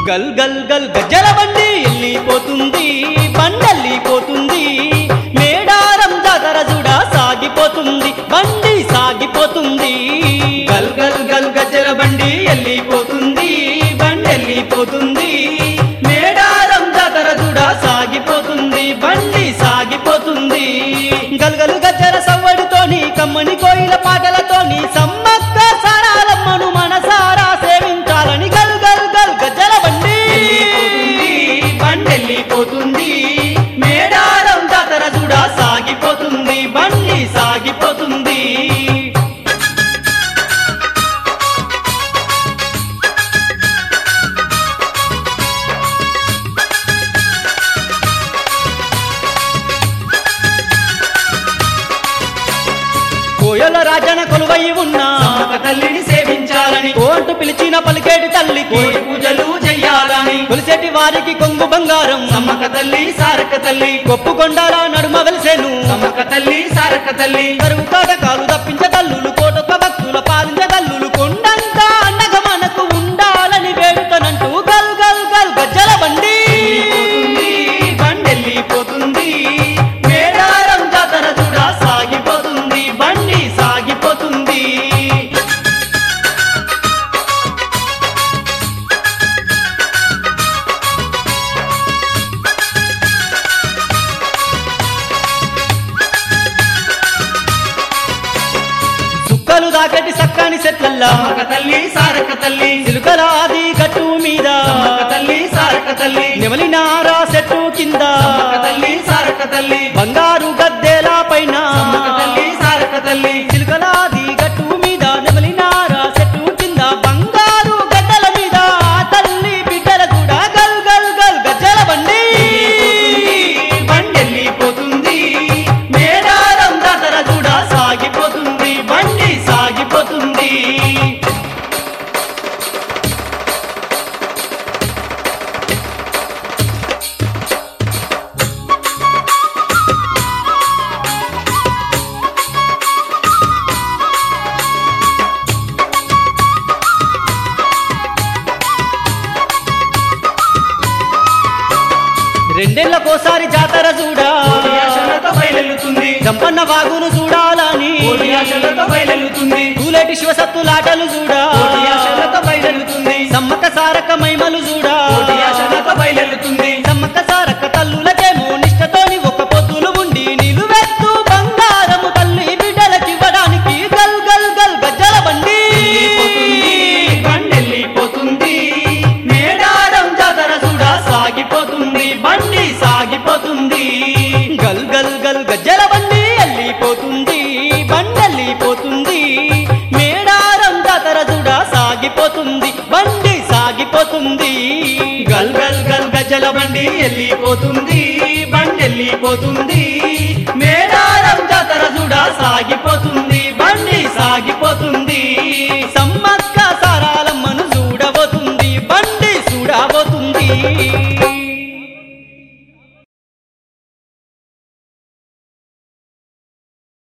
గల్ గల్ గల్ గజ్జల బండి వెళ్ళిపోతుంది బండెళ్ళిపోతుంది మేడారం జాతర చూడ సాగిపోతుంది బండి సాగిపోతుంది గల్ గల్ గల్ గజ్జల బండి వెళ్ళిపోతుంది బండెళ్ళిపోతుంది మేడారం జాతర చూడ సాగిపోతుంది బండి సాగిపోతుంది గల్గలు గజ్జల సవ్వడితోని కమ్మని కోయిల పాటలతోని సమ్మక్క సారాలమ్మను మనసారా సేవించాలని గల్ గల్ గల్ గజ్జల బండి బండెళ్ళిపోతుంది మేడారం జాతర చూడ సాగిపోతుంది బండి సాగిపోతుంది కోయల రాజన కొలువై ఉన్నా సమ్మక్క తల్లిని సేవించాలని కోంటు పిలిచిన పలికేటి తల్లికి కోటి పూజలు చెయ్యాలని కొలిసేటి వారికి కొంగు బంగారం సమ్మక్క తల్లి సారక్క తల్లి కొప్పు కొండాల నడుమ వెలిసేను సమ్మక్క తల్లి సారక్క తల్లి కరువు కాటకాలు తప్పించే తల్లులు కోటొక్క భక్తుల పాలించే తల్లులు కొండంతా అండగా మనకు ఉండాలని వేడుకనంటూ గల్ గల్ గల్ గజ్జల బండి బండెళ్ళిపోతుంది మేడారం జాతర చూడ సాగిపోతుంది బండి సాగిపోతుంది సుక్కలు దాకటి సక్కని చెట్లల్లా సమ్మక్క తల్లి సారక్క తల్లి చిలుకల ఆది గట్టు మీద సమ్మక్క తల్లి సారక్క తల్లి నెమలి నారా చెట్టు కింద సమ్మక్క తల్లి సారక్క తల్లి బంగారు గద్దెల పైన సమ్మక్క తల్లి సారక్క తల్లి చిలుకలాది గట్టు మీద నెమలి నారా చెట్టు కింద బంగారు గడ్డల మీద ఆ తల్లి బిడ్డల కూడా గల్ గల్ గల్ గజ్జల బండి బండెళ్ళిపోతుంది మేడారం జాతర చూడ సాగిపోతుంది బండి సాగిపోతుంది రెండేళ్లకోసారి జాతర చూడా కోటి ఆశలతో బయలెల్లుతుంది జంపన్న వాగును చూడాలని కోటి ఆశలతో బయలెల్లుతుంది కూలేటి శివసత్తులాటలు చూడా కోటి ఆశలతో బయలెల్లుతుంది సమ్మక్క సారక్క మైమలు చూడా కోటి ఆశలతో బయలెల్లుతుంది సమ్మక్క సారక్క తల్లులకేమో నిష్టతోని ఒక పొద్దులు ఉండి నిలువెత్తు బంగారము తల్లి బిడ్డలకివ్వడానికి గల్ గల్ గల్ గజ్జల బండి బండెళ్ళిపోతుంది మేడారం జాతర చూడ సాగిపోతుంది బండి సాగిపోతుంది గల్ గల్ గల్ గజ్జల బండి వెళ్ళిపోతుంది బండెళ్ళిపోతుంది మేడారం జాతర చూడ సాగిపోతుంది బండి సాగిపోతుంది గల్ గల్ గల్ గజల బండి వెళ్ళిపోతుంది బండి వెళ్ళిపోతుంది మేడారం జాతర చూడ సాగిపోతుంది